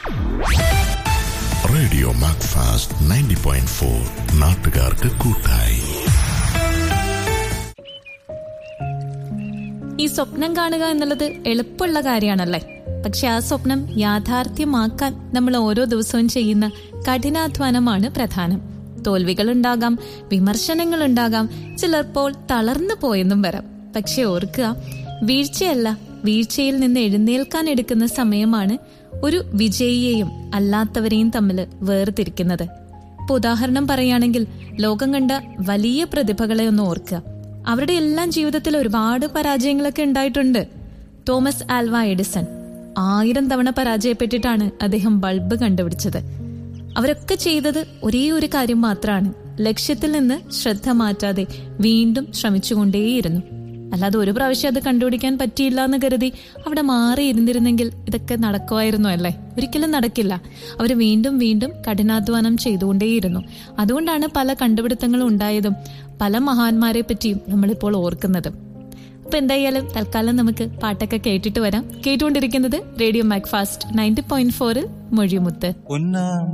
radio MACFAST ninety point four നാട്ടുകാർക്ക് കൂട്ടായി ഈ സ്വപ്നം കാണുക എന്നുള്ളത് എളുപ്പമുള്ള കാര്യമാണല്ലേ പക്ഷെ ആ സ്വപ്നം യാഥാർത്ഥ്യമാക്കാൻ നമ്മൾ ഓരോ ദിവസവും ചെയ്യുന്ന കഠിനാധ്വാനമാണ് പ്രധാനം തോൽവികളുണ്ടാകാം വിമർശനങ്ങളുണ്ടാകാം ചിലപ്പോൾ തളർന്നു പോയെന്നും വരാം പക്ഷെ ഓർക്കുക വീഴ്ചയല്ല വീഴ്ചയിൽ നിന്ന് എഴുന്നേൽക്കാൻ എടുക്കുന്ന സമയമാണ് ഒരു വിജയിയെയും അല്ലാത്തവരെയും തമ്മിൽ വേർതിരിക്കുന്നത് ഇപ്പൊ ഉദാഹരണം പറയുകയാണെങ്കിൽ ലോകം കണ്ട വലിയ പ്രതിഭകളെ ഒന്ന് ഓർക്കുക അവരുടെ എല്ലാം ജീവിതത്തിൽ ഒരുപാട് പരാജയങ്ങളൊക്കെ ഉണ്ടായിട്ടുണ്ട് തോമസ് ആൽവ എഡിസൺ ആയിരം തവണ പരാജയപ്പെട്ടിട്ടാണ് അദ്ദേഹം ബൾബ് കണ്ടുപിടിച്ചത് അവരൊക്കെ ചെയ്തത് ഒരേ ഒരു കാര്യം മാത്രമാണ് ലക്ഷ്യത്തിൽ നിന്ന് ശ്രദ്ധ മാറ്റാതെ വീണ്ടും ശ്രമിച്ചുകൊണ്ടേയിരുന്നു അല്ലാതെ ഒരു പ്രാവശ്യം അത് കണ്ടുപിടിക്കാൻ പറ്റിയില്ല എന്ന് കരുതി അവിടെ മാറി ഇരുന്നിരുന്നെങ്കിൽ ഇതൊക്കെ നടക്കുമായിരുന്നു അല്ലേ ഒരിക്കലും നടക്കില്ല അവർ വീണ്ടും വീണ്ടും കഠിനാധ്വാനം ചെയ്തുകൊണ്ടേയിരുന്നു അതുകൊണ്ടാണ് പല കണ്ടുപിടുത്തങ്ങളും ഉണ്ടായതും പല മഹാന്മാരെ പറ്റിയും നമ്മളിപ്പോൾ ഓർക്കുന്നതും അപ്പൊ എന്തായാലും തൽക്കാലം നമുക്ക് പാട്ടൊക്കെ കേട്ടിട്ട് വരാം കേട്ടുകൊണ്ടിരിക്കുന്നത് റേഡിയോ മാക്ഫാസ്റ്റ് നയൻറ്റി പോയിന്റ് ഫോറിൽ മൊഴിമുത്ത് പൊന്നാ